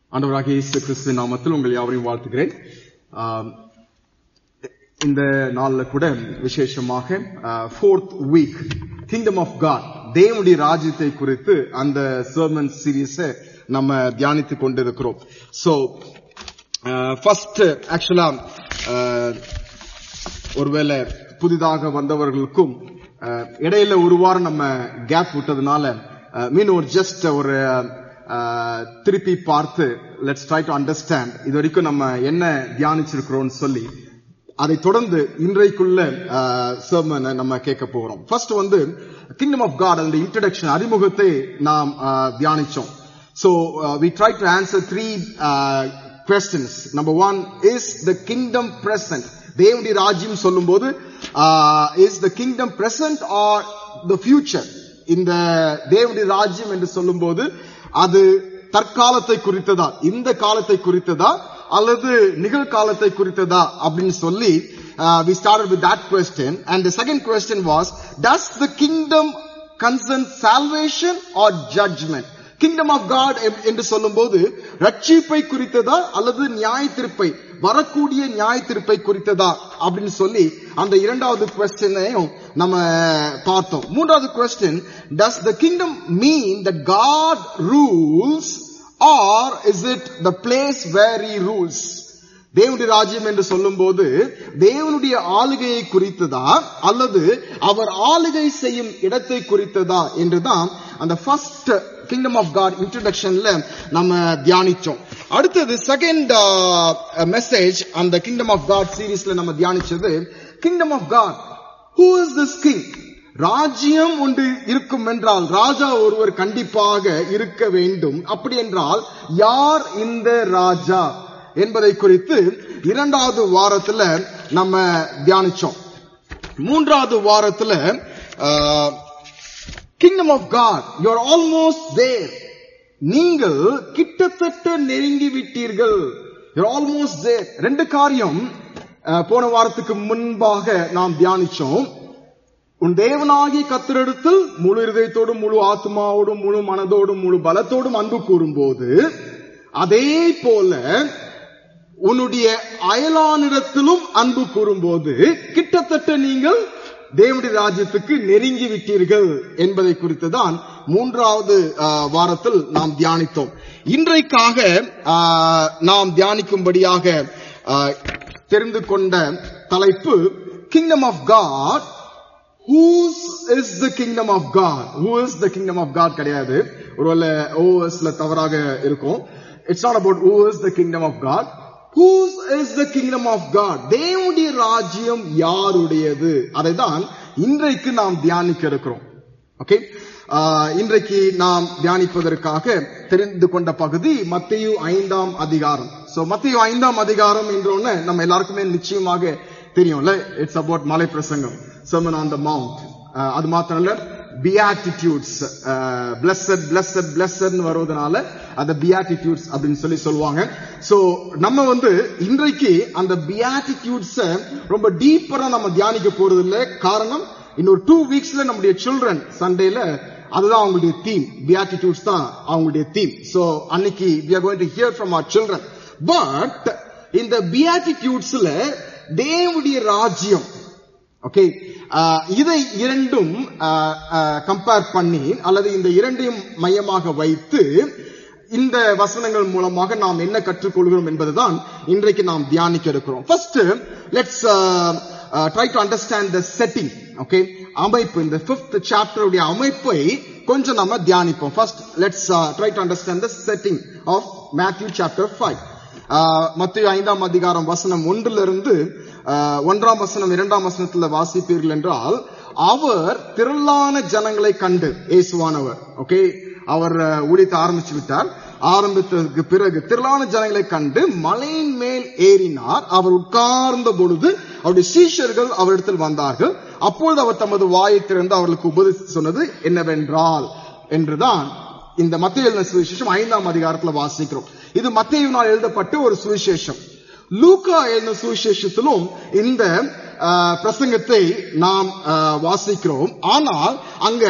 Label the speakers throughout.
Speaker 1: ஆண்டவராகிய இயேசு கிறிஸ்து நாமத்தில் உங்கள் யாவரையும் வாழ்த்துகிறேன் ஆம், இந்த நாள்ல கூட விசேஷமாக fourth week kingdom of God தேவனுடைய ராஜ்யத்தை குறித்து அந்த சர்மன் சீரீஸ நம்ம தியானித்துக் கொண்டிருக்கிறோம் சோ ஃபர்ஸ்ட் ஆக்சுவலா ஒருவேளை புதிதாக வந்தவர்களுக்கும் அஹ், இடையில ஒரு வாரம் நம்ம கேப் விட்டதுனால அஹ், மீன் ஒரு ஜஸ்ட் ஒரு அஹ், திருப்பி பார்த்து லெட்ஸ் ட்ரை டு அண்டர்ஸ்டாண்ட் இது வரைக்கும் நம்ம என்ன தியானிச்சிருக்கிறோம்னு சொல்லி அதை தொடர்ந்து இன்றைக்குள்ள சர்மனை நம்ம கேட்க போறோம் ஃபர்ஸ்ட் வந்து கிங்டம் ஆஃப் காட் அந்த இன்ட்ரடக்ஷன் அறிமுகத்தை நாம் அஹ், தியானிச்சோம் So uh, we try to answer three uh, questions. Number one, is the kingdom present? தேவனுடைய ராஜ்யம் சொல்லும்போது is the kingdom present or the future இந்த தேவனுடைய ராஜ்யம் என்று சொல்லும்போது அது தற்காலத்தை குறித்ததா இந்த காலத்தை குறித்ததா அல்லது நிகழ்காலத்தை குறித்ததா அப்படின்னு சொல்லி uh, we started with that question and the second question was does the kingdom concern salvation or judgment kingdom of God என்று சொல்லும்போது ரட்சிப்பை குறித்ததா அல்லது நியாய திருப்பை வரக்கூடிய நியாய திருப்பை குறித்ததா அப்படின்னு சொல்லி அந்த இரண்டாவது கொஸ்டினையும் நம்ம பார்த்தோம் மூன்றாவது question does the kingdom mean the God rules or is it the place where he rules தேவனுடைய ராஜ்யம் என்று சொல்லும்போது தேவனுடைய ஆளுகையை குறித்ததா அல்லது அவர் ஆளுகை செய்யும் இடத்தை குறித்ததா என்றுதான் அந்த ஃபர்ஸ்ட் கிங்டம் ஆஃப் காட் இன்ட்ரடக்ஷன்ல நம்ம தியானிச்சோம் அடுத்தது செகண்ட் மெசேஜ் அந்த கிங்டம் ஆஃப் காட் சீரீஸ்ல நம்ம தியானிச்சது kingdom of God who is this king ராஜ்யம் ஒன்று இருக்கும் என்றால் ராஜா ஒருவர் கண்டிப்பாக இருக்க வேண்டும் அப்படி என்றால் யார் இந்த ராஜா என்பதை குறித்து இரண்டாவது வாரத்துல நம்ம தியானிச்சோம் மூன்றாவது வாரத்துல kingdom of God you are almost there நீங்கள் கிட்டத்தட்ட நெருங்கி விட்டீர்கள் யூ ஆல்மோஸ்ட் தேர் ரெண்டு காரியம் அஹ், போன வாரத்துக்கு முன்பாக நாம் தியானிச்சோம் உன் தேவனாகிய கத்திரிடத்தில் முழு இருதயத்தோடும் முழு ஆத்மாவோடும் முழு மனதோடும் முழு பலத்தோடும் அன்பு கூறும்போது அதே போல உன்னுடைய அயலானிடத்திலும் அன்பு கூறும்போது கிட்டத்தட்ட நீங்கள் தேவனுடைய ராஜ்யத்துக்கு நெருங்கி விட்டீர்கள் என்பதை குறித்து தான் மூன்றாவது ஆஹ், வாரத்தில் நாம் தியானித்தோம் இன்றைக்காக ஆஹ், நாம் தியானிக்கும்படியாக ஆஹ், தெரிந்து கொண்ட தலைப்பு kingdom of God whose is the kingdom of God who is the kingdom of God கிடையாது ஒருவேளை ஓஎஸ்ல தவறாக இருக்கும் it's not about who is the kingdom of God whose is the kingdom of God தேவனுடைய ராஜ்யம் யாருடையது அதை தான் இன்றைக்கு நாம் தியானிக்க இருக்கிறோம் ஓகே இன்றைக்கு நாம் தியானிப்பதற்காக தெரிந்து கொண்ட பகுதி மத்தேயு ஐந்தாம் அதிகாரம் சோ மத்தேயு ஐந்தாம் அதிகாரம் என்றொன்னு நம்ம எல்லாருக்குமே நிச்சயமாக தெரியும்ல இட்ஸ் அபவுட் மலை பிரசங்கம் sermon on the mount அஹ், அது மாத்திரம் இல்ல பியாட்டிடியூட்ஸ் பிளஸட் பிளஸட் பிளஸட் வருவதனால அந்த பியாட்டிடியூட்ஸ் அப்படின்னு சொல்லி சொல்லுவாங்க சோ நம்ம வந்து இன்றைக்கு அந்த பியாட்டிடியூட்ஸ் ரொம்ப டீப்பரா நம்ம தியானிக்க போறது இல்ல காரணம் இன்னொரு டூ வீக்ஸ்ல நம்முடைய சில்ட்ரன் சண்டேல அதுதான் அவங்களுடைய தீம் பியாட்டிடியூட்ஸ் தான் அவங்களுடைய தீம் சோ அன்னைக்கு we are going to hear from our children but இந்த பியாட்டிடியூட்ஸ்ல தேவனுடைய ராஜ்யம் ஓகே இதை இரண்டும் கம்பேர் பண்ணி அல்லது இந்த இரண்டையும் மையமாக வைத்து இந்த வசனங்கள் மூலமாக நாம் என்ன கற்றுக்கொள்கிறோம் என்பதுதான் இன்றைக்கு நாம் தியானிக்க இருக்கிறோம் first let's try to understand the setting okay அமைப்பு இந்த பிப்த் சாப்டருடைய அமைப்பை கொஞ்சம் நாம தியானிப்போம் first let's try to understand the setting of Matthew chapter five மத்திய ஐந்தாம் அதிகாரம் வசனம் ஒன்றிலிருந்து ஆஹ், ஒன்றாம் வசனம் இரண்டாம் வசனத்துல வாசிப்பீர்கள் என்றால் அவர் திரளான ஜனங்களை கண்டு இயேசுவானவர் ஓகே அவர் ஆஹ், ஊழியத்தை ஆரம்பிச்சு விட்டார் ஆரம்பித்ததுக்கு பிறகு திரளான ஜனங்களை கண்டு மலையின் மேல் ஏறினார் அவர் உட்கார்ந்த பொழுது அவருடைய சீஷர்கள் அவரிடத்தில் வந்தார்கள் அப்பொழுது அவர் தமது வாயை திறந்து அவர்களுக்கு உபதேசித்து சொன்னது என்னவென்றால் என்றுதான் இந்த மத்திய எழுதின சுவிசேஷம் ஐந்தாம் அதிகாரத்துல வாசிக்கிறோம் இது மத்தியினால் எழுதப்பட்ட ஒரு சுவிசேஷம் லூக்கா எழுதின சுவிசேஷத்திலும் இந்த ஆஹ், பிரசங்கத்தை நாம் ஆஹ், வாசிக்கிறோம் ஆனால் அங்க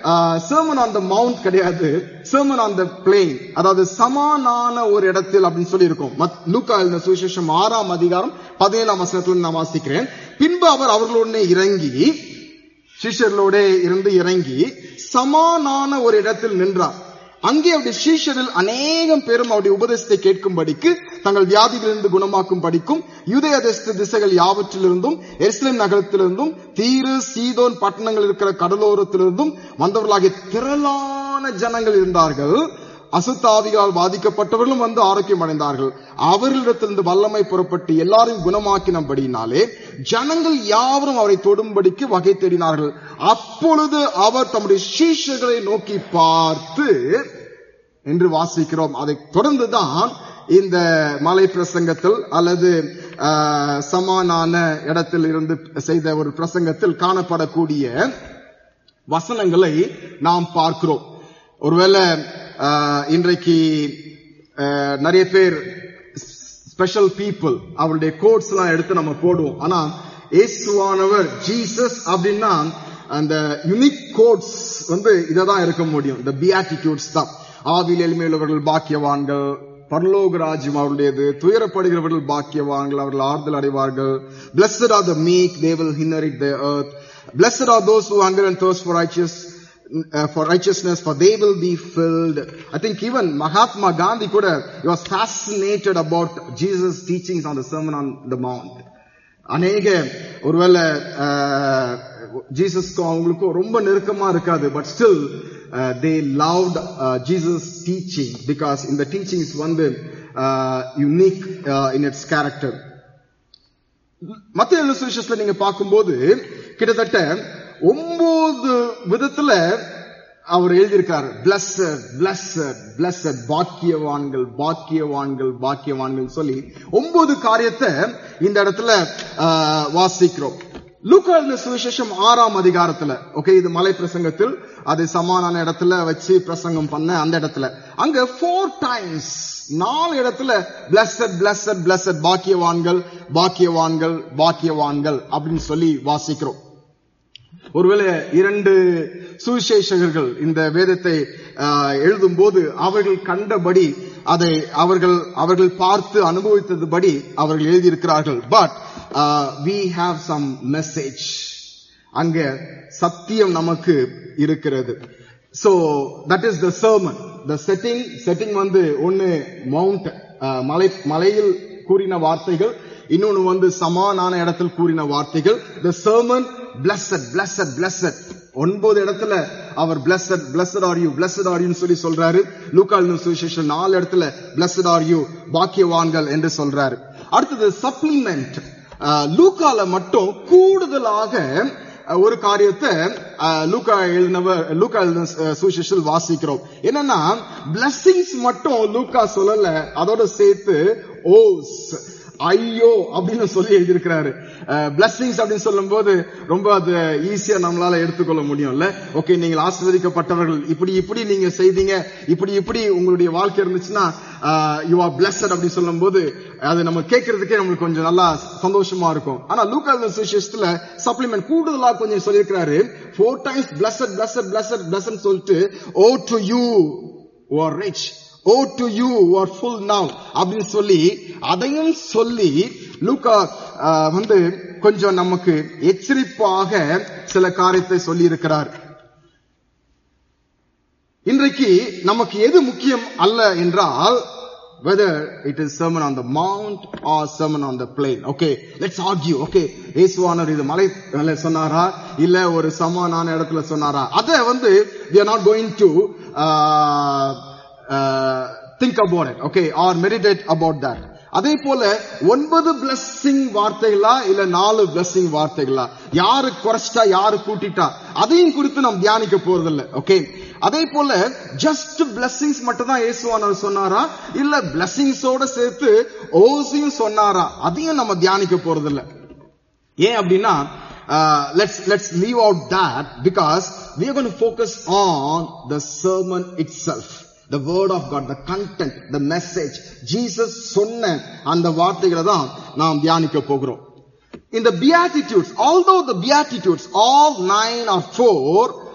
Speaker 1: sermon on the mount கிடையாது sermon on the plain அதாவது சமானான ஒரு இடத்தில் அப்படின்னு சொல்லி இருக்கும் லூக்கா எழுதின சுவிசேஷம் ஆறாம் அதிகாரம் பதினேழாம் வசனத்துல நான் வாசிக்கிறேன் பின்பு அவர் அவர்களுடனே இறங்கி சிஷ்யர்களோட இருந்து இறங்கி சமானான ஒரு இடத்தில் நின்றார் அங்கே அவருடைய சீஷரில் அநேகம் பேரும் அவருடைய உபதேசத்தை கேட்கும்படிக்கு தங்கள் வியாதிகளிலிருந்து குணமாக்கும் படிக்கும் யூதய தேச திசைகள் யாவற்றிலிருந்தும் எருசலேம் நகரத்திலிருந்தும் தீரு சீதோன் பட்டணங்கள் இருக்கிற கடலோரத்திலிருந்தும் வந்தவர்களாகிய திரளான ஜனங்கள் இருந்தார்கள் அசுத்தாவிகளால் பாதிக்கப்பட்டவர்களும் வந்து ஆரோக்கியம் அடைந்தார்கள் அவர்களிடத்திலிருந்து வல்லமை புறப்பட்டு எல்லாரையும் குணமாக்கினபடினாலே ஜனங்கள் யாவரும் அவரை தொடும்படிக்கு வகை தேடினார்கள் அப்பொழுது அவர் தம்முடைய சீஷர்களை நோக்கி பார்த்து என்று வாசிக்கிறோம் அதை தொடர்ந்துதான் இந்த மலை பிரசங்கத்தில் அல்லது ஆஹ், சமானான இடத்தில் இருந்து செய்த ஒரு பிரசங்கத்தில் காணப்படக்கூடிய வசனங்களை நாம் பார்க்கிறோம் ஒருவேளை ஆஹ், இன்றைக்கு ஆஹ், நிறைய பேர் ஸ்பெஷல் பீப்புள் அவருடைய கோட்ஸ் எல்லாம் எடுத்து நம்ம போடுவோம் ஆனா இயேசுவானவர் ஜீசஸ் அப்படின்னா அந்த யுனிக் கோட்ஸ் வந்து இததான் இருக்க முடியும் இந்த பியாட்டிடியூட்ஸ் தான் ஆவியில் எளிமையுள்ளவர்கள் பாக்கியவான்கள் பரலோக ராஜ்யம் அவருடையது துயரப்படுகிறவர்கள் பாக்கியவான்கள் அவர்கள் ஆறுதல் அடைவார்கள் blessed are the meek they will inherit the earth blessed are those who hunger and thirst for righteous uh, for righteousness for they will be filled i think even mahatma gandhi could have he was fascinated about jesus teachings on the sermon on the mount அநேக ஒருவேளை ஜீசஸ்க்கும் அவங்களுக்கும் ரொம்ப நெருக்கமா இருக்காது but still they loved Jesus teaching because இந்த teachings வந்து unique in its character மத்திய சுவிசேஷத்துல நீங்க பார்க்கும்போது கிட்டத்தட்ட ஒன்பது விதத்துல அவர் எழுதியிருக்காரு பிளஸ்ட் பிளஸ்ட் பிளஸ்ட் பாக்கியவான்கள் பாக்கியவான்கள் பாக்கியவான்கள் சொல்லி ஒன்பது காரியத்தை இந்த இடத்துல ஆஹ், வாசிக்கிறோம் லூக்கா எழுதின சுவிசேஷம் ஆறாம் அதிகாரத்துல ஓகே இது மலை பிரசங்கத்தில் அது சமானான இடத்துல வச்சு பிரசங்கம் பண்ண அந்த இடத்துல அங்க ஃபோர் டைம்ஸ் நாலு இடத்துல பிளஸட் பிளஸட் பிளஸட் பாக்கியவான்கள் பாக்கியவான்கள் பாக்கியவான்கள் அப்படின்னு சொல்லி வாசிக்கிறோம் ஒருவேளை இரண்டு சுவிசேஷகர்கள் இந்த வேதத்தை ஆஹ், எழுதும்போது அவர்கள் கண்டபடி அதை அவர்கள் அவர்கள் பார்த்து அனுபவித்ததுபடி அவர்கள் எழுதியிருக்கிறார்கள் but we have some message அங்க சத்தியம் நமக்கு இருக்கிறது so that is the sermon the setting setting வந்து ஒன்னு மவுண்ட் மலை மலையில் கூறின வார்த்தைகள் இன்னொன்னு வந்து சமானான இடத்தில் கூறின வார்த்தைகள் the sermon blessed blessed blessed ஒன்பது இடத்துல அவர் blessed blessed are you blessed are you சொல்லி சொல்றாரு லூக்கால் சுவிசேஷம் நாலு இடத்துல blessed are you பாக்கியவான்கள் என்று சொல்றாரு அடுத்தது சப்ளிமெண்ட் லூக்கால மட்டும் கூடுதலாக அஹ், ஒரு காரியத்தை அஹ், லூக்கா எழுதினவர் லூக்கா எழுதின அஹ், சுவிசேஷத்தில் வாசிக்கிறோம் என்னன்னா பிளஸ்ஸிங்ஸ் மட்டும் லூக்கா சொல்லல அதோட சேர்த்து ஓஸ் ஐயோ அப்படின்னு சொல்லி எழுதியிருக்கிறாரு பிளஸ்ஸிங்ஸ் அப்படின்னு சொல்லும்போது ரொம்ப அது ஈஸியா நம்மளால எடுத்துக்கொள்ள முடியும்ல ஓகே நீங்கள் ஆசீர்வதிக்கப்பட்டவர்கள் இப்படி இப்படி நீங்க செய்தீங்க இப்படி இப்படி உங்களுடைய வாழ்க்கை இருந்துச்சுன்னா யூ ஆர் பிளஸட் அப்படின்னு சொல்லும்போது அது நம்ம கேட்கறதுக்கே நம்மளுக்கு கொஞ்சம் நல்லா சந்தோஷமா இருக்கும் ஆனா லூக்கா சுவிசேஷத்துல சப்ளிமெண்ட் கூடுதலா கொஞ்சம் சொல்லியிருக்கிறாரு four times blessed blessed blessed blessed சொல்லிட்டு woe to you are rich woe to you are full now அப்படின்னு சொல்லி அதையும் சொல்லி லூக்கா ஆஹ், வந்து கொஞ்சம் நமக்கு எச்சரிப்பாக சில காரியத்தை சொல்லி இருக்கிறார் இன்றைக்கு நமக்கு எது முக்கியம் அல்ல என்றால் whether it is sermon on the mount or sermon on the plain okay let's argue okay இயேசுவானவர் இது மலை மேல சொன்னாரா இல்ல ஒரு சமானான இடத்துல சொன்னாரா அத வந்து we are not going to uh, uh, think about it okay or meditate about that அதே போல ஒன்பது blessing வார்த்தைகளா இல்ல நாலு blessing வார்த்தைகளா யாரு குறைச்சிட்டா யாரு கூட்டிட்டா அதையும் குறித்து நாம் தியானிக்க போறதில்ல ஓகே அதே போல ஜஸ்ட் blessings மட்டும் தான் இயேசுவானவர் சொன்னாரா இல்ல blessings-ஓட சேர்த்து ஓசியும் சொன்னாரா அதையும் நம்ம தியானிக்க போறதில்ல ஏன் அப்படின்னா let's let's leave out that because we are going to focus on the sermon itself the word of god the content the message jesus சொன்ன அந்த வார்த்தைகளை தான் நாம் தியானிக்க போகிறோம் in the beatitudes although the beatitudes all nine or four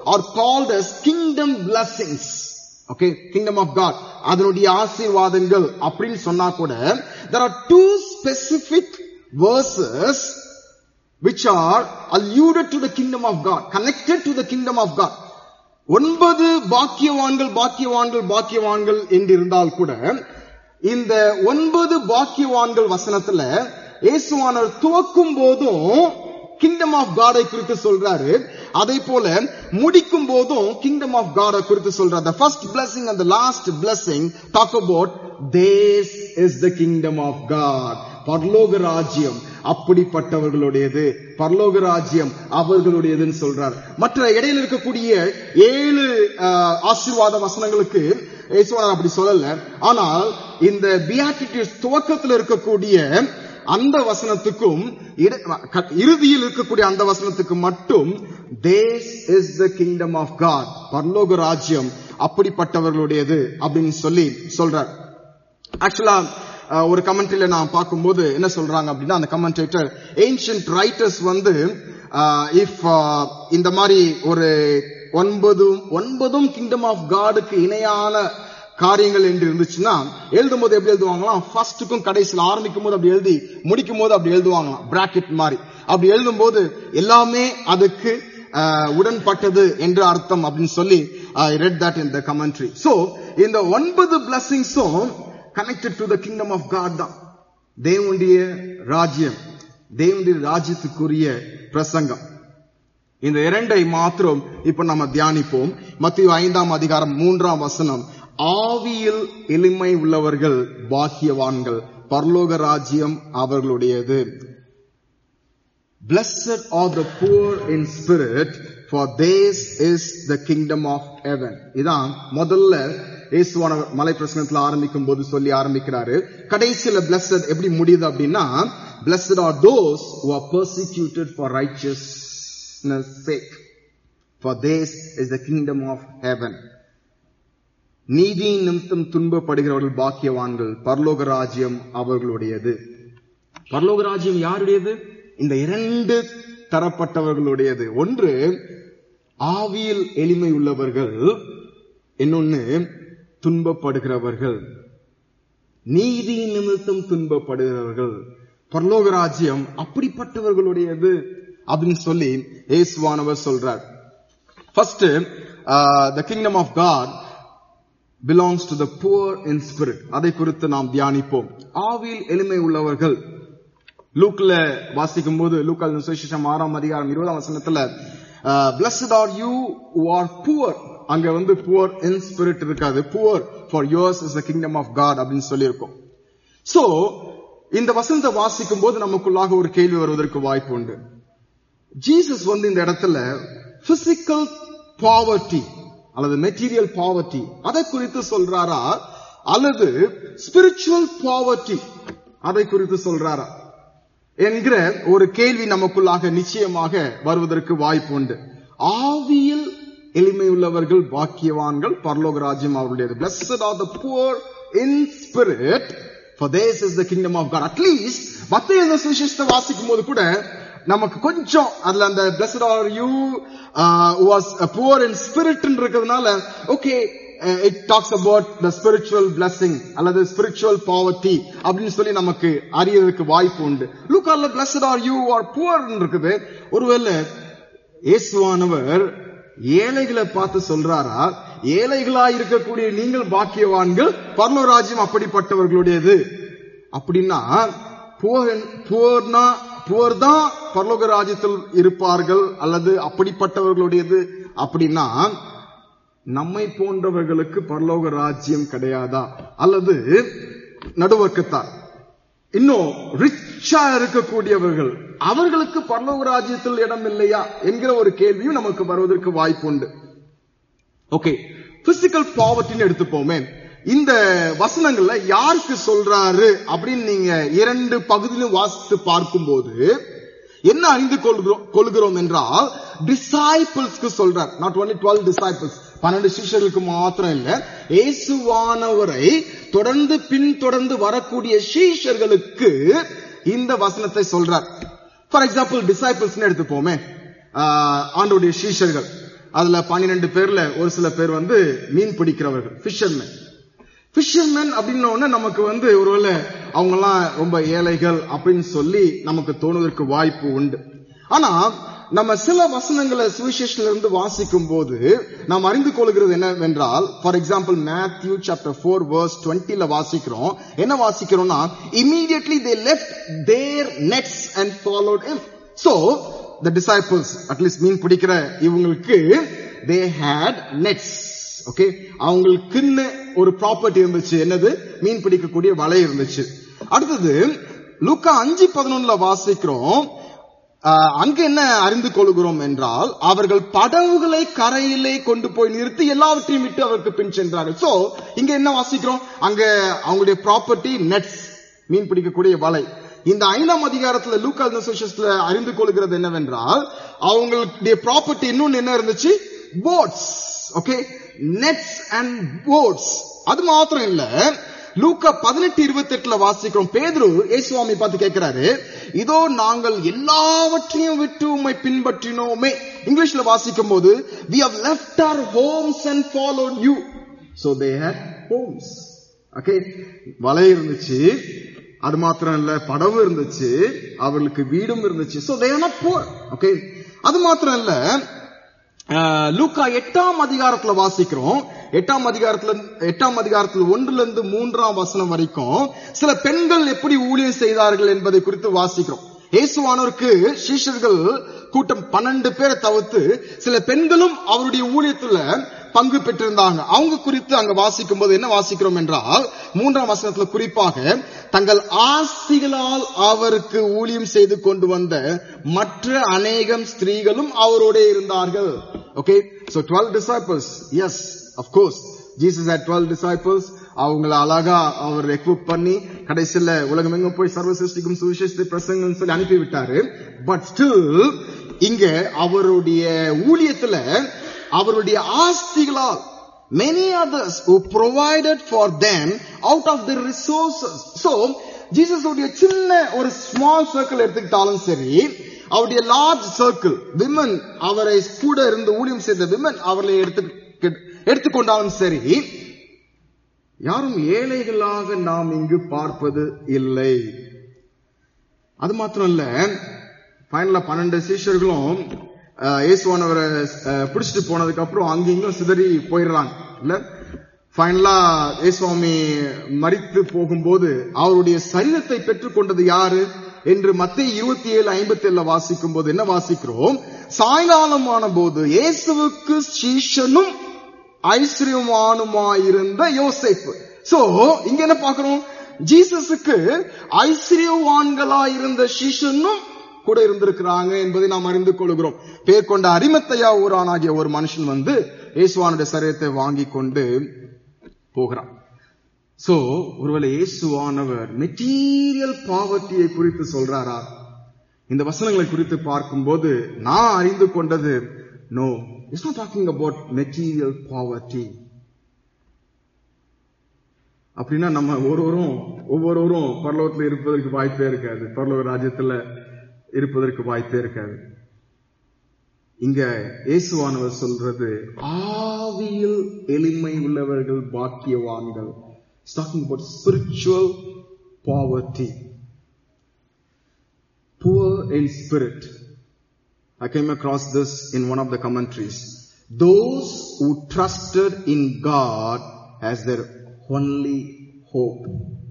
Speaker 1: are called as kingdom blessings. Okay, kingdom of God. அதனுடைய ஆசீர்வாதங்கள் அப்படின்னு சொன்னா கூட there are two specific verses which are alluded to the kingdom of God, connected to the kingdom of God. ஒன்பது பாக்கியவான்கள் பாக்கியவான்கள் பாக்கியவான்கள் என்று இருந்தால் கூட இந்த ஒன்பது பாக்கியவான்கள் வசனத்துல இயேசுவானவர் துவக்கும் போதும் கிங்டம் ஆஃப் காடை குறித்து சொல்றாரு அதே போல முடிக்கும் போதும் கிங்டம் ஆஃப் காடை குறித்து சொல்றாரு the first blessing and the last blessing talk about this is the kingdom of god பரலோக ராஜ்யம் அப்படிப்பட்டவர்களுடையது பரலோக ராஜ்யம் அவர்களுடையதுன்னு சொல்றார் மற்ற இடையில இருக்கக்கூடிய ஏழு ஆஹ், ஆசீர்வாத வசனங்களுக்கு இயேசுவானவர் அப்படி சொல்லல ஆனால் இந்த பியாட்டிடியூஸ் துவக்கத்தில் இருக்கக்கூடிய அந்த வசனத்துக்கும் இட- க- இறுதியில் இருக்கக்கூடிய அந்த வசனத்துக்கு மட்டும் theirs is the kingdom of God பரலோக ராஜ்யம் அப்படிப்பட்டவர்களுடையது அப்படின்னு சொல்லி சொல்றார் ஆக்சுவலா ஒரு கமெண்ட்ரியில நான் பார்க்கும்போது என்ன சொல்றாங்க அப்படின்னா அந்த கமெண்டேட்டர் ஏன்ஷியன்ட் ரைட்டர்ஸ் வந்து இஃப் இந்த மாதிரி ஒரு ஒன்பதும் ஒன்பதும் கிங்டம் ஆஃப் காடுக்கு இணையான காரியங்கள் என்று இருந்துச்சுன்னா எழுதும் போது எப்படி எழுதுவாங்களாம் ஃபர்ஸ்ட்டுக்கும் கடைசியில் ஆரம்பிக்கும் போது அப்படி எழுதி முடிக்கும் போது அப்படி எழுதுவாங்களாம் பிராக்கெட் மாதிரி அப்படி எழுதும் போது எல்லாமே அதுக்கு ஆஹ், உடன்பட்டது என்று அர்த்தம் அப்படின்னு சொல்லி I read that in the commentary so இந்த ஒன்பது பிளஸிங்ஸும் connected to the kingdom of God தான் தேவனுடைய ராஜ்யம் தேவனுடைய ராஜ்யத்துக்குரிய பிரசங்கம் இந்த இரண்டை மாத்திரம் இப்ப நம்ம தியானிப்போம் மத்திய ஐந்தாம் அதிகாரம் மூன்றாம் வசனம் ஆவியில் எளிமை உள்ளவர்கள் பாக்கியவான்கள் பரலோக ராஜ்யம் அவர்களுடையது Blessed are the poor in spirit, for theirs is the kingdom of heaven. இதான் முதல்ல இயேசுவானவர் மலை பிரசனத்துல ஆரம்பிக்கும் போது சொல்லி ஆரம்பிக்கிறாரு கடைசியில blessed எப்படி முடியுது அப்படின்னா blessed are those who are persecuted for righteousness sake for theirs is the kingdom of heaven நீதியின் நிமித்தம் துன்பப்படுகிறவர்கள் பாக்கியவான்கள் பரலோக ராஜ்யம் அவர்களுடையது பரலோக ராஜ்யம் யாருடையது இந்த இரண்டு தரப்பட்டவர்களுடையது ஒன்று ஆவியில் எளிமை உள்ளவர்கள் இன்னொன்னு துன்பப்படுகிறவர்கள் நீதி நிமித்தம் துன்பப்படுகிறவர்கள் பரலோக ராஜ்யம் அப்படிப்பட்டவர்களுடையது அப்படின்னு சொல்லி இயேசுவானவர் சொல்றார் first the kingdom of God belongs to the poor in spirit அதை குறித்து நாம் தியானிப்போம் ஆவியில் எளிமை உள்ளவர்கள் லூக்ல வாசிக்கும் போது லூக்கால் சுவிசேஷம் ஆறாம் அதிகாரம் இருபதாம் வசனத்துல blessed are you who are poor அங்க வந்து poor in spirit இருக்காது poor for yours is the kingdom of god அப்படின்னு சொல்லியிருக்கோம் சோ இந்த வசனத்தை வாசிக்கும் போது நமக்குள்ளாக ஒரு கேள்வி வருவதற்கு வாய்ப்பு உண்டு ஜீசஸ் வந்து இந்த இடத்துல பிசிக்கல் பாவர்ட்டி அல்லது மெட்டீரியல் பாவர்ட்டி அதை குறித்து சொல்றாரா அல்லது ஸ்பிரிச்சுவல் பாவர்ட்டி அதை குறித்து சொல்றாரா என்கிற ஒரு கேள்வி நமக்குள்ளாக நிச்சயமாக வருவதற்கு வாய்ப்பு உண்டு ஆவியில் எளிமையுள்ளவர்கள் பாக்கியவான்கள் பரலோக ராஜ்யம் அவருடையது blessed are the poor in spirit for theirs is the kingdom of god at least மத்திய இந்த சுவிசேஷத்தை வாசிக்கும் போது கூட நமக்கு கொஞ்சம் அதுல அந்த blessed are you uh, who was a poor in spirit இருக்கிறதுனால okay it talks about the spiritual blessing அல்லது ஸ்பிரிச்சுவல் பாவர்ட்டி அப்படின்னு சொல்லி நமக்கு அறியறதுக்கு வாய்ப்பு உண்டு லூக்கார்ல blessed are you are poor இருக்குது ஒருவேளை இயேசுவானவர் ஏழைகளை பார்த்து சொல்றாரா ஏழைகளா இருக்கக்கூடிய நீங்கள் பாக்கியவான்கள் பரலோராஜ்யம் அப்படிப்பட்டவர்களுடையது அப்படின்னா புவர்னா புவர் தான் பரலோக ராஜ்யத்தில் இருப்பார்கள் அல்லது அப்படிப்பட்டவர்களுடையது அப்படின்னா நம்மை போன்றவர்களுக்கு பரலோக ராஜ்யம் கிடையாதா அல்லது நடுவர்க்கத்தார் இன்னும் ரிச்சா இருக்கக்கூடியவர்கள் அவர்களுக்கு பரலோக ராஜ்யத்தில் இடம் இல்லையா என்கிற ஒரு கேள்வியும் நமக்கு வருவதற்கு வாய்ப்பு உண்டு ஓகே பிசிக்கல் பாவர்ட்டின்னு எடுத்துப்போமே இந்த வசனங்கள்ல யாருக்கு சொல்றாரு அப்படின்னு நீங்க இரண்டு பகுதியிலும் வாசித்து பார்க்கும்போது என்ன அறிந்து கொள்கிறோம் கொள்கிறோம் என்றால் டிசைபிள்ஸ்க்கு சொல்றார் நாட் ஒன்லி டுவெல் டிசைபிள்ஸ் பன்னெண்டு சிஷர்களுக்கு மாத்திரம் இல்ல இயேசுவானவரை தொடர்ந்து பின்தொடர்ந்து வரக்கூடிய சீஷர்களுக்கு இந்த வசனத்தை சொல்றார் ஃபார் எக்ஸாம்பிள் டிசைபிள்ஸ் எடுத்துப்போமே ஆண்டோடைய சீஷர்கள் அதுல பன்னிரெண்டு பேர்ல ஒரு சில பேர் வந்து மீன் பிடிக்கிறவர்கள் ஃபிஷர்மேன் ஃபிஷர்மேன் அப்படின்ன உடனே நமக்கு வந்து ஒருவேளை அவங்க எல்லாம் ரொம்ப ஏழைகள் அப்படின்னு சொல்லி நமக்கு தோணுவதற்கு வாய்ப்பு உண்டு ஆனா நம்ம சில வசனங்களை சுவிசேஷத்துல இருந்து வாசிக்கும் போது நாம் அறிந்து கொள்கிறது என்னவென்றால் for example Matthew chapter four verse டுவெண்ட்டில வாசிக்கிறோம் என்ன வாசிக்கிறோம்னா immediately they left their nets and followed him so the disciples at least மீன் பிடிக்கிற இவங்களுக்கு தே ஹேட் நெட்ஸ் ஓகே அவங்களுக்குன்னு ஒரு ப்ராப்பர்ட்டி இருந்துச்சு என்னது மீன் பிடிக்கக்கூடிய வலை இருந்துச்சு அடுத்தது லூக்கா அஞ்சு பதினொன்னுல வாசிக்கிறோம் ஆஹ், அங்க என்ன அறிந்து கொள்கிறோம் என்றால் அவர்கள் படகுகளை கரையிலே கொண்டு போய் நிறுத்தி எல்லாவற்றையும் விட்டு அவருக்கு பின் சென்றார்கள் சோ இங்க என்ன வாசிக்கிறோம் அங்க அவங்களுடைய ப்ராப்பர்ட்டி நெட்ஸ் மீன் பிடிக்கக்கூடிய வலை இந்த ஐந்தாம் அதிகாரத்துல லூக்கா சுவிசேஷத்துல அறிந்து கொள்கிறது என்னவென்றால் அவங்களுடைய ப்ராப்பர்ட்டி இன்னொன்னு என்ன இருந்துச்சு boats okay nets and boats அது மாத்திரம் இல்ல லூக்கா பதினெட்டு இருபத்தி எட்டுல வாசிக்கிறோம் பேதுரு இயேசுவாமி பார்த்து கேட்கிறாரு இதோ நாங்கள் எல்லாவற்றையும் விட்டு உம்மை பின்பற்றினோமே இங்கிலீஷ்ல வாசிக்கும் போது we have left our homes and followed you so they had homes okay வலை இருந்துச்சு அது மாத்திரம் இல்ல படவு இருந்துச்சு அவர்களுக்கு வீடும் இருந்துச்சு so they are not poor okay அது மாத்திரம் இல்ல ஆஹ், லூக்கா எட்டாம் அதிகாரத்துல வாசிக்கிறோம் எட்டாம் அதிகாரத்துல எட்டாம் அதிகாரத்துல ஒன்றுல இருந்து மூன்றாம் வசனம் வரைக்கும் சில பெண்கள் எப்படி ஊழியம் செய்தார்கள் என்பதை குறித்து வாசிக்கிறோம் இயேசுவானோருக்கு சீஷர்கள் கூட்டம் பன்னெண்டு பேரை தவிர்த்து சில பெண்களும் அவருடைய ஊழியத்துல பங்கு பெற்றிருந்தாங்க அவங்க குறித்து அங்க வாசிக்கும் போது என்ன வாசிக்கிறோம் என்றால் மூன்றாம் வசனத்துல குறிப்பாக தங்கள் ஆஸ்திகளால் அவருக்கு ஊழியம் செய்து கொண்டு வந்த மற்ற அநேகம் ஸ்திரீகளும் அவரோட இருந்தார்கள் okay so 12 disciples yes of course jesus had 12 disciples அவங்கள அழகா அவர் எக்விப் பண்ணி கடைசியில உலகம் எங்க போய் சர்வ சிருஷ்டிக்கும் சுவிசேஷத்தை பிரசங்கம் சொல்லி அனுப்பி விட்டாரு பட் ஸ்டில் இங்க அவருடைய ஊழியத்துல அவருடைய ஆஸ்திகளால் many others who provided for them out of their resources so Jesus உடைய சின்ன ஒரு ஸ்மால் சர்க்கிள் எடுத்துக்கிட்டாலும் சரி அவருடைய லார்ஜ் சர்க்கிள் விமன் அவரை கூட இருந்து ஊழியம் செய்த விமன் அவர்களை எடுத்து எடுத்துக்கொண்டாலும் சரி யாரும் ஏழைகளாக நாம் இங்கு பார்ப்பது இல்லை அது மாத்திரம் இல்ல ஃபைனலா பன்னெண்டு சீஷர்களும் அஹ், இயேசுவானவரை அஹ், பிடிச்சிட்டு போனதுக்கு அப்புறம் அங்கேயும் சிதறி போயிடுறாங்க இல்ல ஃபைனலா இயேசுவாமி மரித்து போகும்போது அவருடைய சரீரத்தை பெற்றுக்கொண்டது யாரு என்று மத்திய இருபத்தி ஏழு ஐம்பத்தி ஏழுல வாசிக்கும் போது என்ன வாசிக்கிறோம் சாயங்காலமான போது இயேசுவுக்கு சீஷனும் ஐஸ்வர்யவானுமாயிருந்த யோசேப்பு சோ இங்க என்ன பார்க்கிறோம் ஜீசஸுக்கு ஐஸ்வர்யவான்களா இருந்த சீஷனும் கூட இருந்திருக்கிறாங்க என்பதை நாம் அறிந்து கொள்கிறோம் பேர் கொண்ட அரிமத்தையா ஊரானாகிய ஒரு மனுஷன் வந்து இயேசுவானுடைய சரீரத்தை வாங்கி கொண்டு போகிறான் சோ ஒருவேளை இயேசுவானவர் மெட்டீரியல் பாவர்ட்டியை குறித்து சொல்றாரா இந்த வசனங்களை குறித்து பார்க்கும்போது நான் அறிந்து கொண்டது no it's not talking about material poverty அப்படின்னா நம்ம ஒருவரும் ஒவ்வொருவரும் பரலோகத்துல இருப்பதற்கு வாய்ப்பே இருக்காது பரலோக ராஜ்யத்துல இருப்பதற்கு வாய்ப்பே இருக்காது இங்க இயேசுவானவர் சொல்றது ஆவியில் எளிமை உள்ளவர்கள் பாக்கியவான்கள் It's talking about spiritual poverty. Poor in spirit. I came across this in one of the commentaries. Those who trusted in God as their only hope.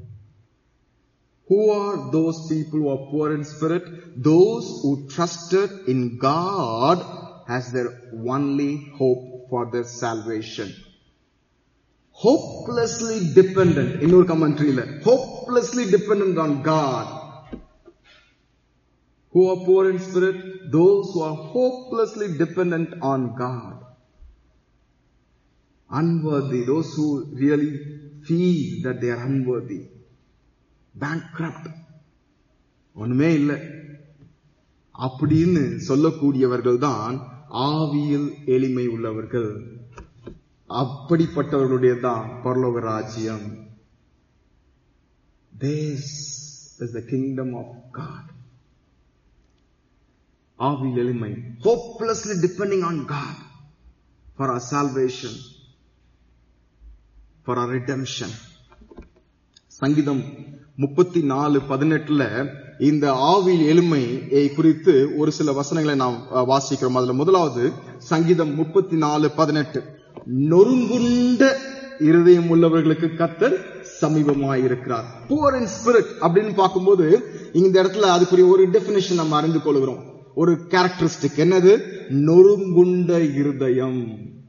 Speaker 1: Who are those people who are poor in spirit? Those who trusted in God as their only hope for their salvation. Hopelessly dependent, இன்னொரு கமெண்ட்ரியில hopelessly dependent on God. Who are poor in spirit? Those who are hopelessly dependent on God. Unworthy, those who really feel that they are unworthy. Bankrupt. ஒண்ணுமே இல்லை அப்படின்னு சொல்லக்கூடியவர்கள் தான் ஆவியில் எளிமை உள்ளவர்கள் அப்படிப்பட்டவர்களுடைய தான் பரலோக ராஜ்யம் This is the kingdom of God. ஆவியில் எளிமை hopelessly depending on God. for our salvation, for our redemption. சங்கீதம் முப்பத்தி நாலு பதினெட்டுல இந்த ஆவில் எளிமையை குறித்து ஒரு சில வசனங்களை நாம் அஹ், வாசிக்கிறோம் அதுல முதலாவது சங்கீதம் முப்பத்தி நாலு பதினெட்டு நொறுங்குண்ட இருதயம் உள்ளவர்களுக்கு கத்தர் சமீபமாய் இருக்கிறார் poor in spirit அப்படின்னு பார்க்கும்போது இந்த இடத்துல அதுக்குரிய ஒரு டெபினிஷன் நம்ம அறிந்து கொள்கிறோம் ஒரு கேரக்டரிஸ்டிக் என்னது நொறுங்குண்ட இருதயம்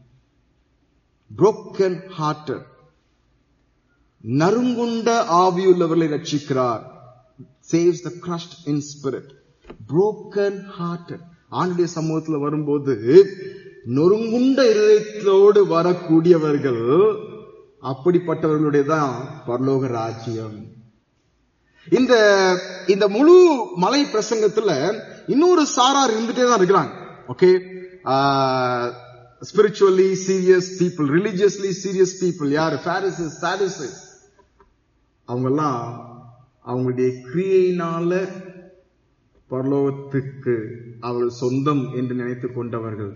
Speaker 1: broken hearted நறுங்குண்ட ஆவியுள்ளவர்களை ரட்சிக்கிறார் saves the crushed in spirit broken hearted ஆண்டுடைய சமூகத்துல வரும்போது நொறுங்குண்ட இருதயத்தோடு வரக்கூடியவர்கள் அப்படிப்பட்டவர்களுடைய தான் பரலோக ராஜ்யம் இந்த இந்த முழு மலை பிரசங்கத்துல இன்னொரு சாரார் இருந்துட்டே தான் இருக்கிறாங்க okay spiritually serious people religiously serious people யார் பாரிசஸ் சாரிசஸ் அவங்கெல்லாம் அவங்களுடைய கிரியையினால பரலோகத்துக்கு அவர்கள் சொந்தம் என்று நினைத்துக் கொண்டவர்கள்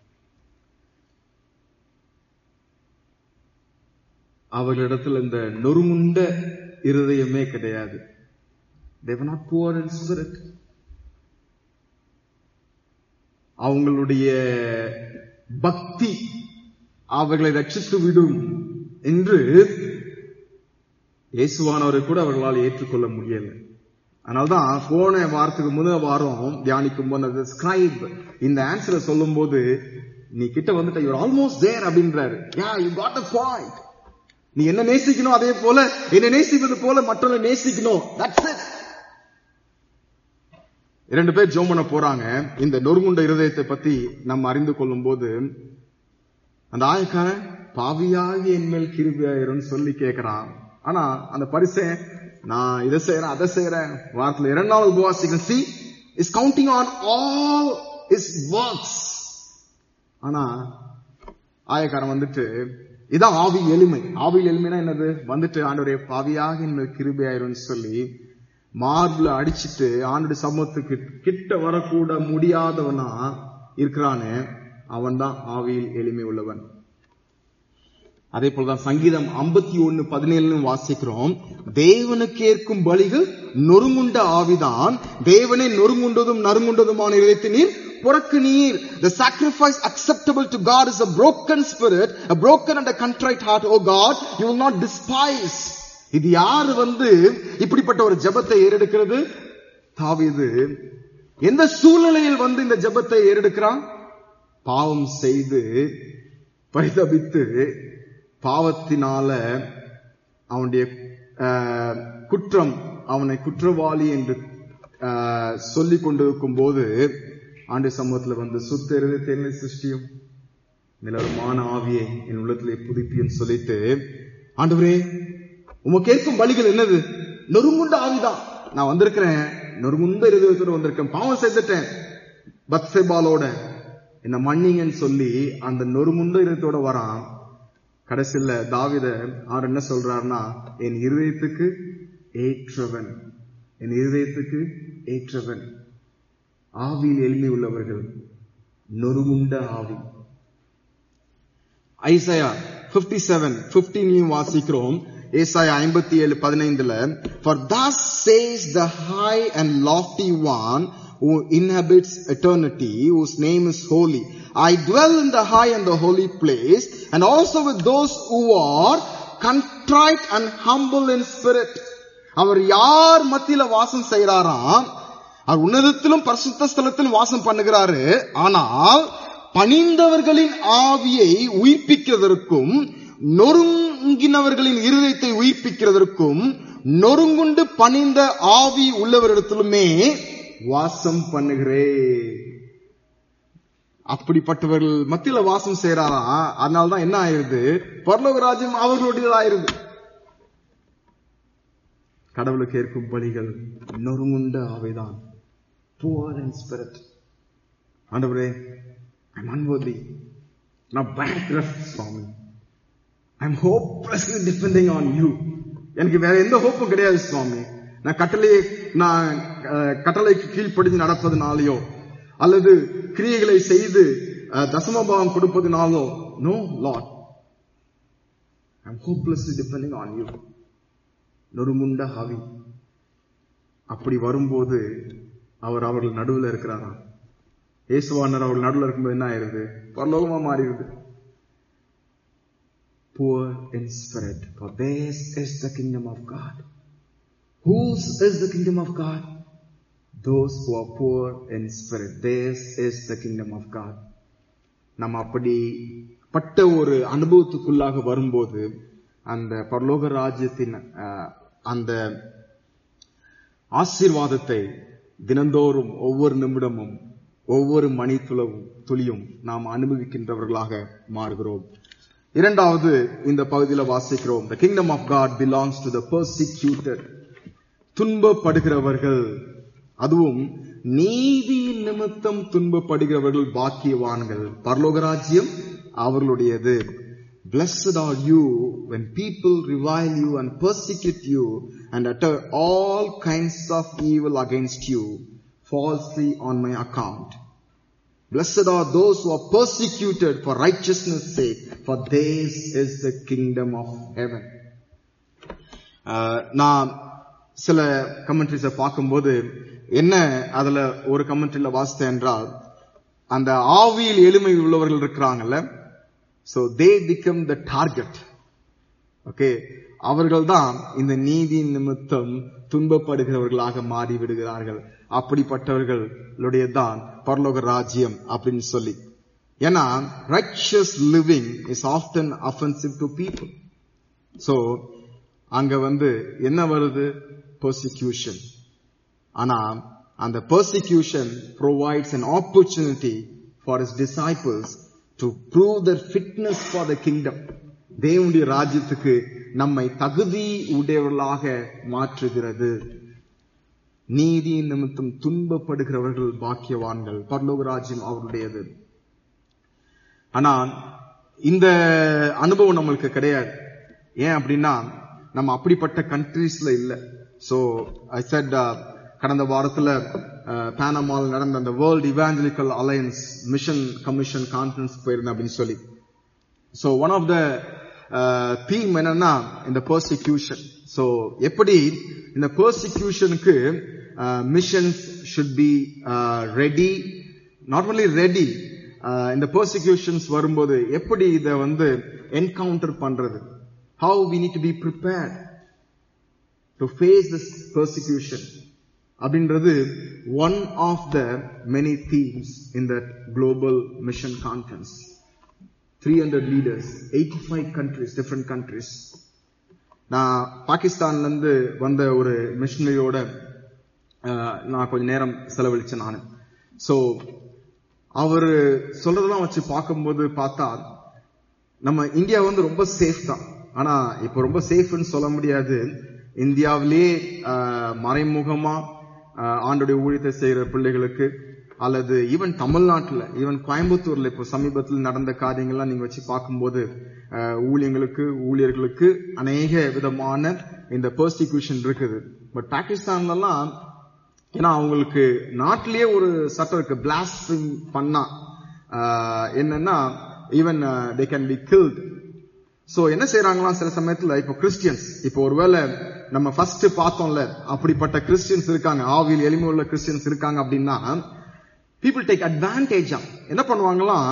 Speaker 1: அவர்களிடத்தில் இந்த நொறுமுண்ட இருதயமே கிடையாது they were not poor in spirit அவங்களுடைய பக்தி அவர்களை ரட்சித்து விடும் என்று இயேசுவானவரை கூட அவர்களால் ஏற்றுக்கொள்ள முடியல அதனால்தான் போன வாரத்துக்கு முதல் வாரம் தியானிக்கும் போது ஸ்கிரைப் இந்த ஆன்சரை சொல்லும் போது நீ கிட்ட வந்துட்ட யூர் ஆல்மோஸ்ட் தேர் அப்படின்றாரு yeah you got a point நீ என்ன நேசிக்கணும் அதே போல என்ன நேசிப்பது போல மற்றவங்களை நேசிக்கணும் தட்ஸ் இட் இரண்டு பேர் ஜோம் பண்ண போறாங்க இந்த நொறுங்குண்ட இருதயத்தை பத்தி நம்ம அறிந்து கொள்ளும் போது அந்த ஆயக்காரன் பாவியாகி என் மேல் கிருபியாயிரும் சொல்லி கேட்கிறான் ஆனா அந்த பரிசை நான் இதை செய்யறேன் அதை செய்யறேன் வாரத்துல இரண்டாவது உபவாசிக்கிறேன் she is counting on all his works ஆனா ஆயக்காரன் வந்துட்டு இதான் ஆவி எளிமை ஆவியில் எளிமைனா என்னது வந்துட்டு ஆண்டவரே பாவியாக என் மேல் கிருபையாயிரும் சொல்லி மார்பிள அடிச்சிட்டு ஆண்டுடைய சமூகத்துக்கு கிட்ட வரக்கூட முடியாதவனா இருக்கிறானே அவன் தான் ஆவியில் எளிமை உள்ளவன் அதே போலதான் சங்கீதம் ஐம்பத்தி ஒன்னு பதினேழு வாசிக்கிறோம் தேவனுக்கு ஏற்கும் பலிகள் நொறுங்குண்ட ஆவிதான் தேவனை நொறுங்குண்டதும் நறுங்குண்டதுமான இதயத்தை நீர் புறக்கு நீர் the sacrifice acceptable to God is a broken spirit a broken and a contrite heart oh God you will not despise இது யாரு வந்து இப்படிப்பட்ட ஒரு ஜெபத்தை ஏறெடுக்கிறது தாவீது எந்த சூழ்நிலையில் வந்து இந்த ஜெபத்தை ஏறெடுக்கிறான் பாவம் செய்து பரிதபித்து பாவத்தினால அவனுடைய ஆஹ், குற்றம் அவனை குற்றவாளி என்று ஆஹ், சொல்லிக் கொண்டிருக்கும் போது ஆண்டு சமூகத்துல வந்து சுத்த இருதயத்தை என்ன சிருஷ்டியும் நிலவரமான ஆவியை என் உள்ளத்திலே புதுப்பியும் சொல்லிட்டு ஆண்டவரே உமக்கு கேட்கும் பலிகள் என்னது நொறுங்குண்ட ஆவிதான் நான் வந்திருக்கிறேன் நொறுங்குண்ட இருதயத்தோட வந்திருக்கேன் பாவம் செய்துட்டேன் பத்சேபாலோட என்ன மன்னிங்கன்னு சொல்லி அந்த நொறுமுண்ட இருதயத்தோட வரான் கடைசியில தாவித அவர் என்ன சொல்றாருன்னா என் இருதயத்துக்கு ஏற்றவன் என் இருதயத்துக்கு ஏற்றவன் ஆவியில் எளிமை உள்ளவர்கள் நொறுமுண்ட ஆவி ஐசையா 57 15 வாசிக்கிறோம் ஏசாயா 57 பதினைந்துல for thus says the high and lofty one who inhabits eternity whose name is holy I dwell in the high and the holy place and also with those who are contrite and humble in spirit அவர் யார் மத்தியில வாசம் செய்யறாராம் அவர் உன்னதத்திலும் பரிசுத்த ஸ்தலத்திலும் வாசம் பண்ணுகிறாரு ஆனால் பணிந்தவர்களின் ஆவியை உயிர்ப்பிக்கிறதற்கும் நொறுங்கினவர்களின் இருதயத்தை உயிர்ப்பிக்கிறதற்கும் நொறுங்குண்டு பணிந்த ஆவி உள்ளவரிடத்திலுமே வாசம் பண்ணுகிறேன் அப்படிப்பட்டவர்கள் மத்தியில வாசம் செய்யறாராம் அதனாலதான் என்ன ஆயிருது பரலோக ராஜ்யம் அவர்களுடையதாயிருது கடவுளுக்கு ஏற்கும் பலிகள் நொறுங்குண்ட ஆவைதான் poor in spirit ஆண்டவரே ஐம் unworthy நான் bankrupt சுவாமி I'm hopelessly depending on you எனக்கு வேற எந்த ஹோப்பும் கிடையாது சுவாமி நான் கட்டளையை நான் அஹ், கட்டளைக்கு கீழ்ப்படிஞ்சு நடப்பதனாலேயோ அல்லது கிரியைகளை செய்து அஹ், தசமபாகம் கொடுப்பதுனாலோ no Lord I'm hopelessly depending on you நொறுமுண்ட ஹவி அப்படி வரும்போது அவர் அவர்கள் நடுவில் இருக்கிறாராம் இயேசுவானர் அவர்கள் நடுவில் இருக்கும்போது என்ன ஆயிருது பரலோகமா மாறிடுது poor in spirit for theirs is the kingdom of God whose is the kingdom of God those who are poor in spirit theirs is the kingdom of God நம்ம அப்படி பட்ட ஒரு அனுபவத்துக்குள்ளாக வரும்போது அந்த பரலோக ராஜ்யத்தின் அஹ், அந்த ஆசீர்வாதத்தை தினந்தோறும் ஒவ்வொரு நிமிடமும் ஒவ்வொரு மணி துளவும் துளியும் நாம் அனுபவிக்கின்றவர்களாக மாறுகிறோம் இரண்டாவது இந்த பகுதியில வாசிக்கிறோம் the kingdom of god belongs to the persecuted துன்பப்படுகிறவர்கள் அதுவும் நீதியின் நிமித்தம் துன்பப்படுகிறவர்கள் பாக்கியவான்கள் பரலோக ராஜ்யம் அவர்களுடையது Blessed are you when people revile you and persecute you and utter all kinds of evil against you falsely on my account. Blessed are those who are persecuted for righteousness' sake, for theirs is the kingdom of heaven. ஆஹ், நான் சில கமெண்ட்ரிஸ பார்க்கும்போது என்ன அதுல ஒரு கமெண்ட்ரியில வாசித்தேன் என்றால் அந்த ஆவியில் எளிமை உள்ளவர்கள் இருக்கிறாங்கல்ல so they become the target okay அவர்கள் தான் இந்த நீதி நிமித்தம் துன்பப்படுகிறவர்களாக மாறி விடுகிறார்கள் அப்படிப்பட்டவர்களுடைய தான் பரலோக ராஜ்யம் அப்படின்னு சொல்லி ஏன்னா righteous living is often offensive to people so அங்க வந்து என்ன வருது persecution ஆனா அந்த persecution provides an opportunity for his disciples to prove their fitness for the kingdom தேவனுடைய ராஜ்யத்துக்கு நம்மை தகுதி உடையவர்களாக மாற்றுகிறது நீதி நிமித்தம் துன்பப்படுகிறவர்கள் பாக்கியவான்கள் பரலோக ராஜ்யம் அவருடையது ஆனா இந்த அனுபவம் நம்மளுக்கு கிடையாது ஏன் அப்படின்னா நம்ம அப்படிப்பட்ட கண்ட்ரீஸ்ல இல்ல சோ ஐ செட் கடந்த வாரத்துல பேனமால் நடந்த அந்த World Evangelical Alliance Mission Commission conference போயிருந்தேன் அப்படின்னு சொல்லி so one of the theme என்னன்னா இந்த பர்சிக்யூஷன் சோ எப்படி இந்த பர்சிக்யூஷனுக்கு missions should be ready not only ready இந்த பர்சிக்யூஷன்ஸ் வரும்போது எப்படி இதை வந்து என்கவுண்டர் பண்றது how we need to be prepared to face this persecution அப்படின்றது one of the many themes in that global mission conference 300 leaders, 85 countries, different countries. நான் பாகிஸ்தான்ல இருந்து வந்த ஒரு மிஷனரியோட நான் கொஞ்ச நேரம் செலவழிச்சேன் நான் சோ அவரு சொல்றதெல்லாம் வச்சு பார்க்கும்போது பார்த்தா நம்ம இந்தியா வந்து ரொம்ப சேஃப் தான் ஆனா இப்ப ரொம்ப சேஃப்னு சொல்ல முடியாது இந்தியாவிலே ஆஹ், மறைமுகமா ஆஹ், ஆண்டுடைய ஊழியத்தை செய்யற பிள்ளைகளுக்கு அல்லது ஈவன் தமிழ்நாட்டுல ஈவன் கோயம்புத்தூர்ல இப்போ சமீபத்தில் நடந்த காரியங்கள்லாம் நீங்க வச்சு பார்க்கும்போது ஆஹ், ஊழியங்களுக்கு ஊழியர்களுக்கு அநேக விதமான இந்த பெர்சிக்யூஷன் இருக்குது பட் பாகிஸ்தான்லலாம் ஏன்னா அவங்களுக்கு நாட்டிலேயே ஒரு சட்டம் இருக்கு பிளாஸ்டிங் பண்ணா ஆஹ், என்னன்னா even they can be killed so என்ன செய்யறாங்களாம் சில சமயத்துல இப்போ கிறிஸ்டியன்ஸ் இப்போ ஒருவேளை நம்ம ஃபர்ஸ்ட் பார்த்தோம்ல அப்படிப்பட்ட கிறிஸ்டியன்ஸ் இருக்காங்க ஆவியில் எளிமை உள்ள கிறிஸ்டியன்ஸ் இருக்காங்க அப்படின்னா பீப்புள் டேக் அட்வான்டேஜ் என்ன பண்ணுவாங்களாம்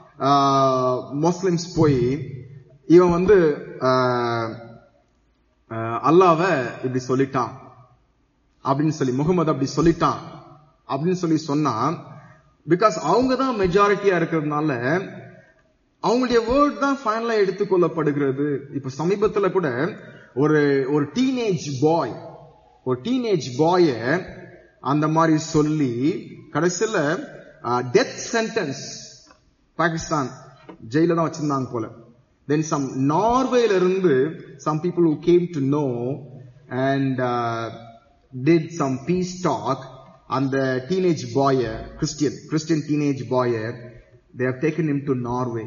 Speaker 1: முஸ்லிம்ஸ் போய் இவன் வந்து ஆஹ், ஆஹ், அல்லாவை இப்படி சொல்லிட்டான் அப்படின்னு சொல்லி முகமது அப்படி சொல்லிட்டான் அப்படின்னு சொல்லி சொன்னா பிகாஸ் அவங்க தான் மெஜாரிட்டியா இருக்கிறதுனால அவங்களுடைய வேர்ட் தான் ஃபைனலா எடுத்துக்கொள்ளப்படுகிறது இப்ப சமீபத்துல கூட ஒரு ஒரு டீனேஜ் பாய் ஒரு டீனேஜ் பாய அந்த மாதிரி சொல்லி கடைசியில டெத் சென்டென்ஸ் பாகிஸ்தான் ஜெயில தான் வச்சிருந்தாங்க போல தென் சம் நார்வேல இருந்து some people who came to know and did some peace talk அந்த teenage boy Christian Christian teenage boy they have taken him to Norway.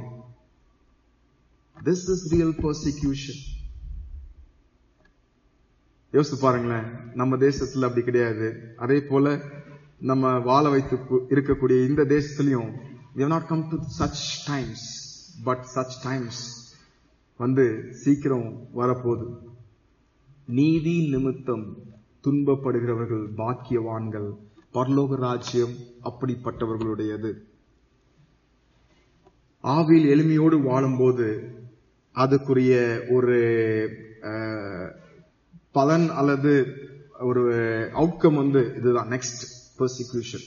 Speaker 1: This is real persecution. யோசித்து பாருங்களேன் நம்ம தேசத்துல அப்படி கிடையாது அதே போல நம்ம வாழ வைத்து கு- இருக்கக்கூடிய இந்த தேசத்திலையும் we have not come to such times but such times வந்து சீக்கிரம் வரப்போகுது நீதி நிமித்தம் துன்பப்படுகிறவர்கள் பாக்கியவான்கள் பரலோக ராஜ்யம் அப்படிப்பட்டவர்களுடையது ஆவியில் எளிமையோடு வாழும்போது அதுக்குரிய ஒரு அஹ், பலன் அல்லது ஒரு அவுட்கம் வந்து இதுதான் next persecution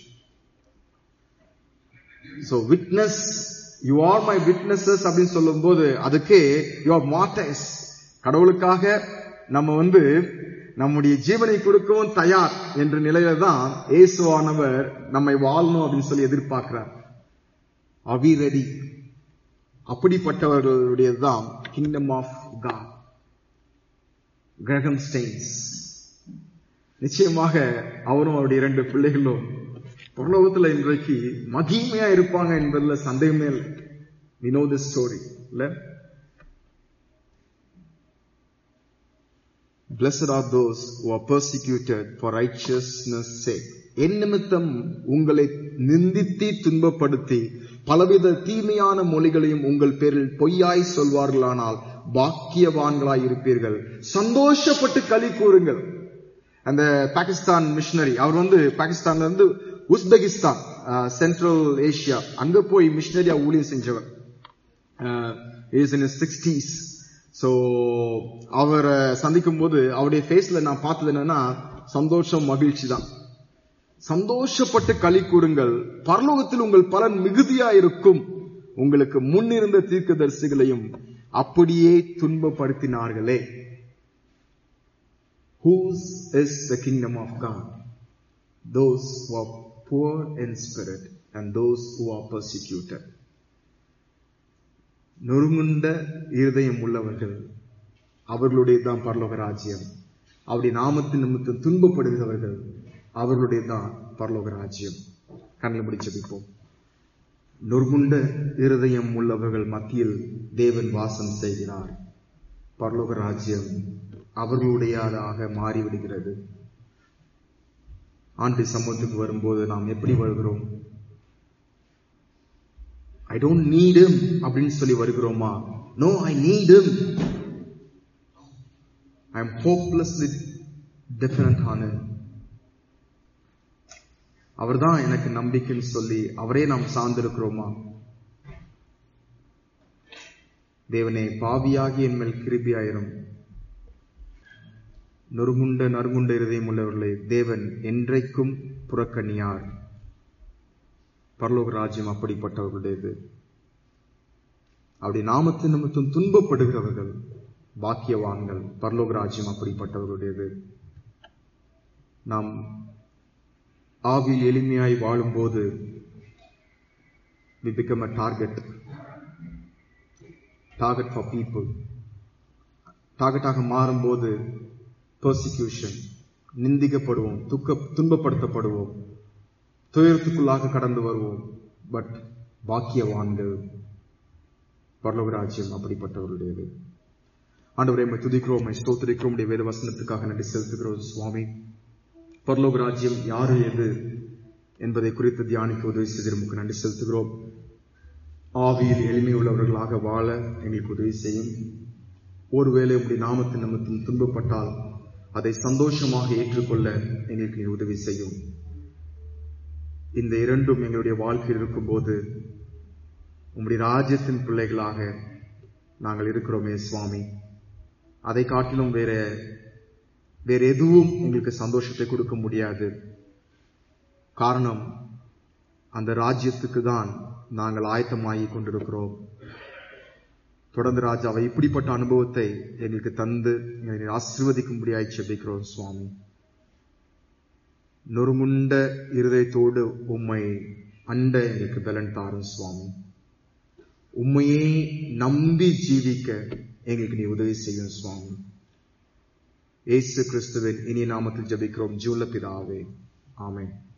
Speaker 1: so witness you are my witnesses அப்படின்னு சொல்லும்போது அதுக்கு you are martyrs கடவுளுக்காக நம்ம வந்து நம்முடைய ஜீவனை கொடுக்கவும் தயார் என்ற நிலையில தான் இயேசுவானவர் நம்மை வாழணும் அப்படின்னு சொல்லி எதிர்பார்க்கிறார் are we ready அப்படிப்பட்டவர்களுடையதுதான் kingdom of God Graham Staines நிச்சயமாக அவரும் அவருடைய இரண்டு பிள்ளைகளும் பரலோகத்துல இன்றைக்கு மகிமையா இருப்பாங்க என்பதுல சந்தேகமே இல்லை we know this story இல்ல Blessed are those who are persecuted for righteousness sake. என் நிமித்தம் உங்களை நிந்தித்து துன்பப்படுத்தி பலவித தீமையான மொழிகளையும் உங்கள் பேரில் பொய்யாய் சொல்வார்களானால் பாக்கியவான்களாய் இருப்பீர்கள் சந்தோஷப்பட்டு களி கூறுங்கள் அந்த பாகிஸ்தான் மிஷனரி அவர் வந்து பாகிஸ்தான்ல இருந்து உஸ்பெகிஸ்தான் சென்ட்ரல் ஏசியா அங்க போய் மிஷனரியா ஊழியம் செஞ்சவர் இஸ் இன் சிக்ஸ்டீஸ் ஸோ அவரை சந்திக்கும் போது அவருடைய ஃபேஸ்ல நான் பார்த்தது என்னன்னா சந்தோஷம் மகிழ்ச்சி தான் சந்தோஷப்பட்டு களி கூறுங்கள் பரலோகத்தில் உங்கள் பலன் மிகுதியா இருக்கும் உங்களுக்கு முன்னிருந்த தீர்க்கதரிசிகளையும் அப்படியே துன்பப்படுத்தினார்களே Whose is the kingdom of God? Those who are poor in spirit and those who are persecuted. நொறுங்குண்ட இருதயம் உள்ளவர்கள் அவர்களுடைய தான் பரலோக ராஜ்யம் அவருடைய நாமத்தின் நிமித்தம் துன்பப்படுகிறவர்கள் அவர்களுடைய தான் பரலோக ராஜ்யம் கண்ணில் முடிச்சபிப்போம் நொறுங்குண்ட இருதயம் உள்ளவர்கள் மத்தியில் தேவன் வாசம் செய்கிறார் பரலோக ராஜ்யம் அவர்களுடையதாக மாறிவிடுகிறது ஆண்டு சமூகத்துக்கு வரும்போது நாம் எப்படி வருகிறோம் ஐ டோன்ட் நீட் him அப்படின்னு சொல்லி வருகிறோமா no I need him I am hopelessly different ஆன அவர்தான் எனக்கு நம்பிக்கைன்னு சொல்லி அவரே நாம் சார்ந்திருக்கிறோமா தேவனே பாவியாகி என் மேல் கிருபியாயிரும் நொறுங்குண்ட நறுங்குண்ட இருதயம் உள்ளவர்களை தேவன் என்றைக்கும் புறக்கணியார் பரலோக ராஜ்யம் அப்படிப்பட்டவர்களுடையது அப்படி நாமத்தின் நிமித்தம் துன்பப்படுகிறவர்கள் பாக்கியவான்கள் பரலோக ராஜ்யம் அப்படிப்பட்டவர்களுடையது நாம் ஆவில் எளிமையாய் வாழும்போது we become a target target for people டார்கெட்டாக மாறும்போது persecution நிந்திக்கப்படுவோம் துக்க துன்பப்படுத்தப்படுவோம் துயரத்துக்குள்ளாக கடந்து வருவோம் பட் பாக்கியவான்கள் பரலோக ராஜ்யம் அப்படிப்பட்டவர்களுடையது ஆண்டவரை உம்மை துதிக்கிறோம் உம்மை ஸ்தோத்திரிக்கிறோம் உடைய வேத வசனத்துக்காக நன்றி செலுத்துகிறோம் சுவாமி பரலோக ராஜ்யம் யாரு எது என்பதை குறித்து தியானிக்க உதவி செய்து நமக்கு நன்றி செலுத்துகிறோம் ஆவியில் எளிமை உள்ளவர்களாக வாழ எங்களுக்கு உதவி செய்யும் ஒருவேளை உடைய நாமத்தின் நிமித்தம் துன்பப்பட்டால் அதை சந்தோஷமாக ஏற்றுக்கொள்ள எங்களுக்கு நீர் உதவி செய்யும் இந்த இரண்டும் எங்களுடைய வாழ்க்கையில் இருக்கும்போது உம்முடைய ராஜ்யத்தின் பிள்ளைகளாக நாங்கள் இருக்கிறோமே சுவாமி அதை காட்டிலும் வேற வேற எதுவும் எங்களுக்கு சந்தோஷத்தை கொடுக்க முடியாது காரணம் அந்த ராஜ்யத்துக்கு தான் நாங்கள் ஆயத்தமாகி கொண்டிருக்கிறோம் தொடர்ந்து ராஜாவை இப்படிப்பட்ட அனுபவத்தை எங்களுக்கு தந்து எங்களை ஆசீர்வதிக்கும்படியாய் செபிக்கிறோம் சுவாமி நொறுமுண்ட இருதயத்தோடு உம்மை அண்ட எங்களுக்கு பலன் தாரும் சுவாமி உம்மையே நம்பி ஜீவிக்க எங்களுக்கு நீ உதவி செய்யும் சுவாமி இயேசு கிறிஸ்துவின் இனிய நாமத்தில் ஜெபிக்கிறோம் ஜூல பிதாவே ஆமென்